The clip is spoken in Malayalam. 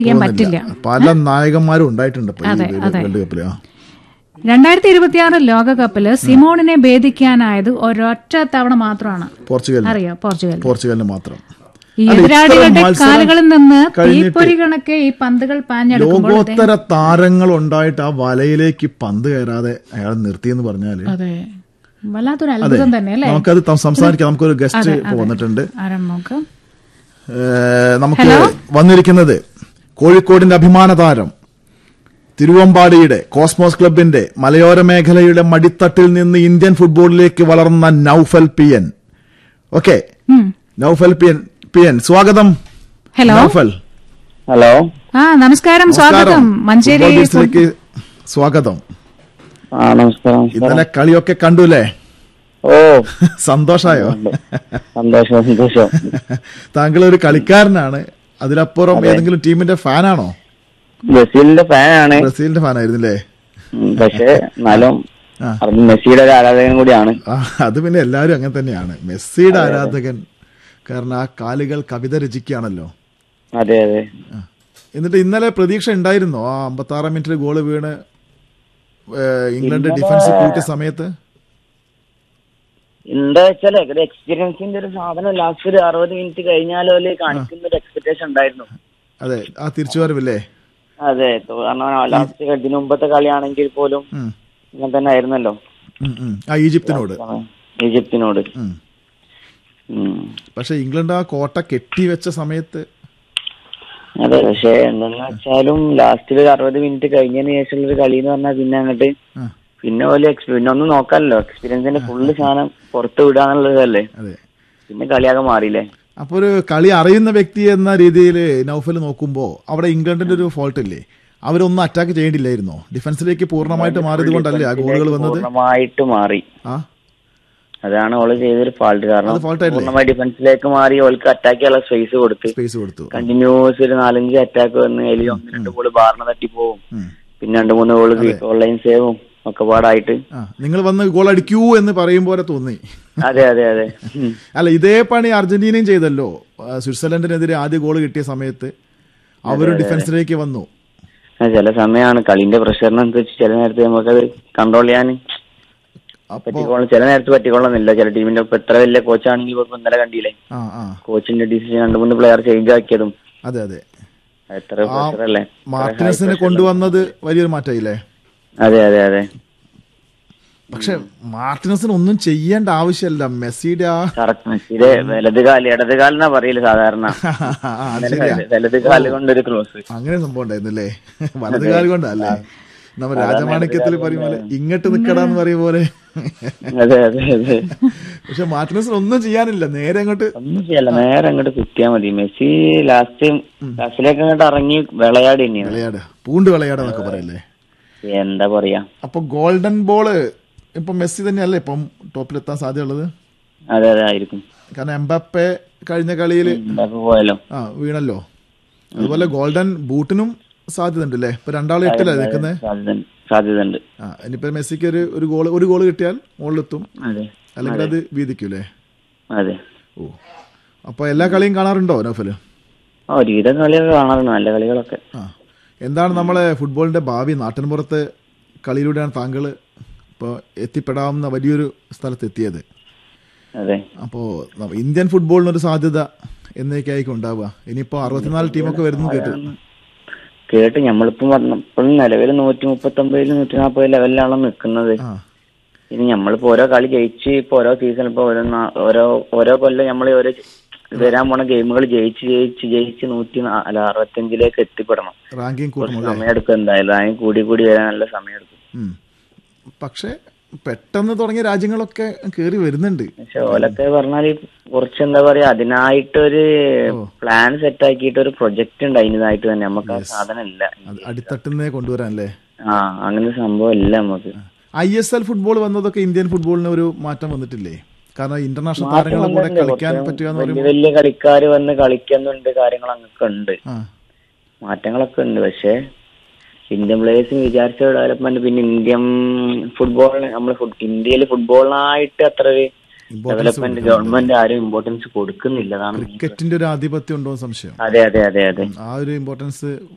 ചെയ്യാൻ പറ്റില്ല പല നായകന്മാരും ഉണ്ടായിട്ടുണ്ട് ഇപ്പൊ ഈ വേൾഡ് കപ്പില് ആ. രണ്ടായിരത്തി ഇരുപത്തിയാറ് ലോകകപ്പില് സിമോണിനെ ഭേദിക്കാനായത് ഒരൊറ്റ തവണ മാത്രമാണ് പോർച്ചുഗലിന് അറിയോ പോർച്ചുഗൽ പോർച്ചുഗലിന് മാത്രം ഈ അല്ല, ഇത്ര എതിരാളികളുടെ മത്സരം കാലുകളിൽ നിന്ന് കഴിഞ്ഞിട്ട് തീപ്പൊരി കണക്കെ ഈ പന്തുകൾ പാഞ്ഞെടുക്കുമ്പോൾ ലോകോത്തര താരങ്ങൾ ഉണ്ടായിട്ട് ആ വലയിലേക്ക് പന്ത് കയറാതെ അയാൾ നിർത്തിയെന്ന് പറഞ്ഞാല് അതെ വല്ലാത്തൊരു അത്ഭുതം തന്നെ അല്ലേ നമുക്കത് ത- സംസാരിക്കാം നമുക്കൊരു ഗസ്റ്റ് വന്നിട്ടുണ്ട് ആരാണ് നോക്കാം ഏഹ് നമുക്ക് വന്നിരിക്കുന്നത് കോഴിക്കോടിന്റെ അഭിമാന താരം തിരുവമ്പാടിയുടെ കോസ്മോസ് ക്ലബിന്റെ മലയോര മേഖലയുടെ മടിത്തട്ടിൽ നിന്ന് ഇന്ത്യൻ ഫുട്ബോളിലേക്ക് വളർന്ന നൌഫൽ പി എൻ ഓക്കെ ഉം. Naufal P N P N സ്വാഗതം ഹലോ നൌഫൽ ഹലോ ആ നമസ്കാരം സ്വാഗതം മഞ്ചേരി ഫുട്ബോൾ ബീച്ചിലേക്ക് സ്വാഗതം ആ നമസ്കാരം ഇന്നലെ കളിയൊക്കെ കണ്ടുല്ലേ ഓ സന്തോഷായോ സന്തോഷം സന്തോഷം താങ്കൾ ഒരു കളിക്കാരനാണ് അതിലപ്പുറം ഏതെങ്കിലും ടീമിന്റെ ഫാനാണോ ബ്രസീലിന്റെ ഫാനാണ് ബ്രസീലിന്റെ ഫാനായിരുന്നില്ലേ ഉം, പക്ഷേ എന്നാലും ആ. അത് മെസ്സിയുടെ ഒരു ആരാധകൻ കൂടിയാണ് ആ, അത് പിന്നെ എല്ലാവരും അങ്ങനെ തന്നെയാണ് മെസ്സിയുടെ ആരാധകൻ കാരണം ആ കാലുകൾ കവിത രചിക്കുകയാണല്ലോ അതെ അതെ ആ. എന്നിട്ട് ഇന്നലെ പ്രതീക്ഷ ഉണ്ടായിരുന്നോ ആ അമ്പത്തി ആറാം മിനിറ്റിൽ ഗോള് വീണ് ഏ, ഇംഗ്ലണ്ട് ഡിഫൻസ് കൂട്ടിയ സമയത്ത് എന്താ വെച്ചാല് ഒരു എക്സ്പീരിയൻസിന്റെ ഒരു സാധനം ലാസ്റ്റ് ഒരു അറുപത് മിനിറ്റ് കഴിഞ്ഞാലോ കാണിക്കുന്ന ഒരു എക്സ്പെക്ടേഷൻ ഉണ്ടായിരുന്നു അതെ ആ തിരിച്ചുവരവില്ലേ അതെ കാരണം ലാസ്റ്റ് ഇതിനു മുമ്പത്തെ കളിയാണെങ്കിൽ പോലും ഉം. ഇങ്ങനെ തന്നെ ആയിരുന്നല്ലോ ഉം, ഉം. ആ ഈജിപ്തിനോട് ഈജിപ്തിനോട് ഉം. ഉം. പക്ഷെ ഇംഗ്ലണ്ട് ആ കോട്ട കെട്ടിവെച്ച സമയത്ത് അതെ പക്ഷെ എന്തെന്ന് വെച്ചാലും ലാസ്റ്റിൽ ഒരു അറുപത് മിനിറ്റ് കഴിഞ്ഞതിന് ശേഷമുള്ള ഒരു കളി എന്ന് പറഞ്ഞാൽ പിന്നെ അങ്ങോട്ട് ആ, പിന്നെ പോലെ എക്സ് പിന്നെ ഒന്നും നോക്കാനല്ലോ എക്സ്പീരിയൻസിന്റെ ഫുള്ള് സാധനം പുറത്ത് വിടാന്നുള്ളതല്ലേ അതെ പിന്നെ കളിയാകെ മാറിയില്ലേ അപ്പൊ ഒരു കളി അറിയുന്ന വ്യക്തി എന്ന രീതിയിൽ നൗഫൽ നോക്കുമ്പോ അവിടെ ഇംഗ്ലണ്ടിന്റെ ഒരു ഫോൾട്ട് ഇല്ലേ അവരൊന്നും അറ്റാക്ക് ചെയ്യേണ്ടില്ലായിരുന്നോ ഡിഫൻസിലേക്ക് പൂർണ്ണമായിട്ട് മാറിയത് കൊണ്ടല്ലേ ആ ഗോളുകൾ വന്നത് പൂർണ്ണമായിട്ട് മാറി ആ അതാണ് ഓള് ചെയ്തൊരു ഫാൾട്ട് കാരണം അത് fault ആയില്ലേ? പൂർണ്ണമായി ഡിഫൻസിലേക്ക് മാറി ഓൾക്ക് അറ്റാക്ക് ചെയ്യാനുള്ള സ്പേസ് കൊടുത്ത് സ്പേസ് കൊടുത്തു കണ്ടിന്യൂസ് ഒരു നാലഞ്ച് അറ്റാക്ക് വന്ന് അതിൽ ഒന്ന് രണ്ട് ഗോള് ബാറിന് തട്ടി പോവും ഉം. പിന്നെ രണ്ട് മൂന്ന് ഗോള് ഓൺലൈൻ സേവും ഒക്കെ പാടായിട്ട് ആ നിങ്ങൾ വന്ന് ഗോൾ അടിക്കൂ എന്ന് പറയും പോലെ തോന്നി അതെ അതെ അതെ ഉം. അല്ല ഇതേ പണി അർജന്റീനയും ചെയ്തല്ലോ ആ, സ്വിറ്റ്സർലൻഡിനെതിരെ ആദ്യ ഗോൾ കിട്ടിയ സമയത്ത് അവരും ഡിഫൻസിലേക്ക് വന്നു ആ, ചില സമയമാണ് കളിന്റെ പ്രഷറിനനുസരിച്ച് ചില നേരത്തെ നമുക്കത് കൺട്രോൾ ചെയ്യാൻ അപ്പോ പറ്റിക്കോളും ചില നേരത്ത് പറ്റിക്കൊള്ളുന്നില്ല ചില ടീമിന്റെ ഇപ്പൊ എത്ര വലിയ കോച്ചാണെങ്കിൽ ഇപ്പൊ ഇന്നലെ കണ്ടില്ലേ ആ ആ കോച്ചിന്റെ ഡിസിഷൻ രണ്ട് മൂന്ന് പ്ലെയർ ചേഞ്ച് ആക്കിയതും അതെ അതെ എത്ര പ്രഷർ അല്ലേ മാർട്ടിനസിനെ കൊണ്ടുവന്നത് വലിയൊരു മാറ്റമായില്ലേ അതെ അതെ അതെ പക്ഷെ മാർട്ടിനസിന് ഒന്നും ചെയ്യേണ്ട ആവശ്യമല്ല മെസ്സിയുടെ ആ കറക്റ്റ് മെസ്സിയുടെ വലത് കാല് ഇടത് കാലെന്നാ പറയില്ല സാധാരണ ആ, അത് ശരിയാ വലത് കാല് കൊണ്ടൊരു ക്ലോസ് അങ്ങനെ സംഭവം ഉണ്ടായിരുന്നല്ലേ വലത് കാലം കൊണ്ടല്ലേ നമ്മ രാജമാണിക്യത്തിൽ പറയും പോലെ ഇങ്ങോട്ട് നിക്കടാന്ന് പറയും പോലെ അതെ അതെ അതെ പക്ഷെ മാർട്ടിനസിന് ഒന്നും ചെയ്യാനില്ല നേരെ അങ്ങോട്ട് ഒന്നും ചെയ്യല്ല നേരെ അങ്ങോട്ട് കുത്തിയാ മതി മെസ്സി ലാസ്റ്റ് ലാസ്റ്റിലേക്ക് അങ്ങോട്ട് ഇറങ്ങി വിളയാടി തന്നെയാണ് വിളയാട് പൂണ്ട് വിളയാടെന്നൊക്കെ പറയല്ലേ എന്താ പറയാ അപ്പൊ ഗോൾഡൻ ബോള് ഇപ്പൊ മെസ്സി തന്നെയല്ലേ ഇപ്പം ടോപ്പിലെത്താൻ സാധ്യതയുള്ളത് അതെ അതെ ആയിരിക്കും കാരണം എംബാപ്പെ കഴിഞ്ഞ കളിയിൽ എന്താ പോയാലോ ആ വീണല്ലോ അതുപോലെ ഗോൾഡൻ ബൂട്ടിനും സാധ്യത ഉണ്ട് അല്ലേ ഇപ്പൊ രണ്ടാളും എട്ടില്ലേ നിൽക്കുന്നത് സാധ്യത സാധ്യത ഉണ്ട് ആ ഇനിയിപ്പോ മെസ്സിക്ക് ഒരു ഒരു ഗോൾ ഒരു ഗോൾ കിട്ടിയാൽ മുകളിലെത്തും അതെ അല്ലെങ്കിൽ അത് വീതിക്കൂലേ അതെ ഓ അപ്പൊ എല്ലാ കളിയും കാണാറുണ്ടോ നൗഫല് ആ ഒരുവിധം കളിയൊക്കെ കാണാറുണ്ട് നല്ല കളികളൊക്കെ ആ എന്താണ് നമ്മളെ ഫുട്ബോളിന്റെ ഭാവി നാട്ടിൻപുറത്ത് കളിയിലൂടെയാണ് താങ്കൾ ഇപ്പോൾ എത്തിപ്പെടാവുന്ന വലിയൊരു സ്ഥലത്ത് എത്തിയത് അതെ അപ്പോൾ ഇന്ത്യൻ ഫുട്ബോളിനൊരു സാധ്യത എന്നേക്കായിരിക്കും ഉണ്ടാവുക ഇനിയിപ്പോൾ അറുപത്തിനാല് ടീമൊക്കെ വരുന്നു കേട്ടു കേട്ട് നമ്മളിപ്പം പറഞ്ഞ ഇപ്പോഴും നിലവിൽ നൂറ്റി മുപ്പത്തി ഒമ്പതിൽ നൂറ്റി നാൽപ്പത് ലെവലിലാണ് നിൽക്കുന്നത് ആ ഇനി നമ്മളിപ്പോ ഓരോ കളി ജയിച്ച് ഇപ്പൊ ഓരോ സീസൺ ഇപ്പൊ ഓരോ നാ- ഓരോ ഓരോ കൊല്ലം നമ്മൾ ഓരോ വരാൻ പോണ ഗെയിമുകൾ ജയിച്ച് ജയിച്ച് ജയിച്ച് നൂറ്റി നാ- അല്ല അറുപത്തഞ്ചിലേക്ക് എത്തിപ്പെടണം റാങ്കിങ് കുറച്ച് കൂട്ടണം സമയം എടുക്കും എന്തായാലും അതിന് കൂടി കൂടി വരാൻ നല്ല സമയം എടുക്കും ഉം. പക്ഷേ പെട്ടെന്ന് തുടങ്ങിയ രാജ്യങ്ങളൊക്കെ കയറി വരുന്നുണ്ട് പക്ഷെ ഓലൊക്കെ പറഞ്ഞാല് കുറച്ച് എന്താ പറയാ അതിനായിട്ടൊരു പ്ലാൻ സെറ്റ് ആക്കിയിട്ട് ഒരു പ്രൊജക്ട് ഉണ്ട് അതിനതായിട്ട് തന്നെ നമുക്ക് ആ സാധനം ഇല്ല അത് അടിത്തട്ടുന്നേ കൊണ്ടുവരാനല്ലേ ആ അങ്ങനെ ഒരു സംഭവം ഇല്ല നമുക്ക് ഐ എസ് എൽ ഫുട്ബോൾ വന്നതൊക്കെ ഇന്ത്യൻ ഫുട്ബോളിന് ഒരു മാറ്റം വന്നിട്ടില്ലേ കാരണം ഇന്റർനാഷണൽ താരങ്ങളുടെ കൂടെ കളിക്കാൻ പറ്റുക എന്ന് വലിയ പറയുമ്പോൾ വലിയ കളിക്കാർ വന്ന് കളിക്കുന്നുണ്ട് കാര്യങ്ങൾ അങ്ങൊക്കെ ഉണ്ട് ആ മാറ്റങ്ങളൊക്കെ ഉണ്ട് പക്ഷെ ഇന്ത്യൻ പ്ലേയേഴ്സിന് വിചാരിച്ച ഡെവലപ്മെന്റ് പിന്നെ ഇന്ത്യൻ ഫുട്ബോൾ നമ്മൾ ഇന്ത്യയിൽ ഫുട്ബോളിനായിട്ട് അത്ര ഒരു ഡെവലപ്മെന്റ് ഗവൺമെന്റ് ആരും ഇമ്പോർട്ടൻസ് കൊടുക്കുന്നില്ല അതാണ് main ക്രിക്കറ്റിന്റെ ഒരു ആധിപത്യം ഉണ്ടോ എന്ന് സംശയം അതെ അതെ അതെ അതെ ആ ഒരു ഇമ്പോർട്ടൻസ്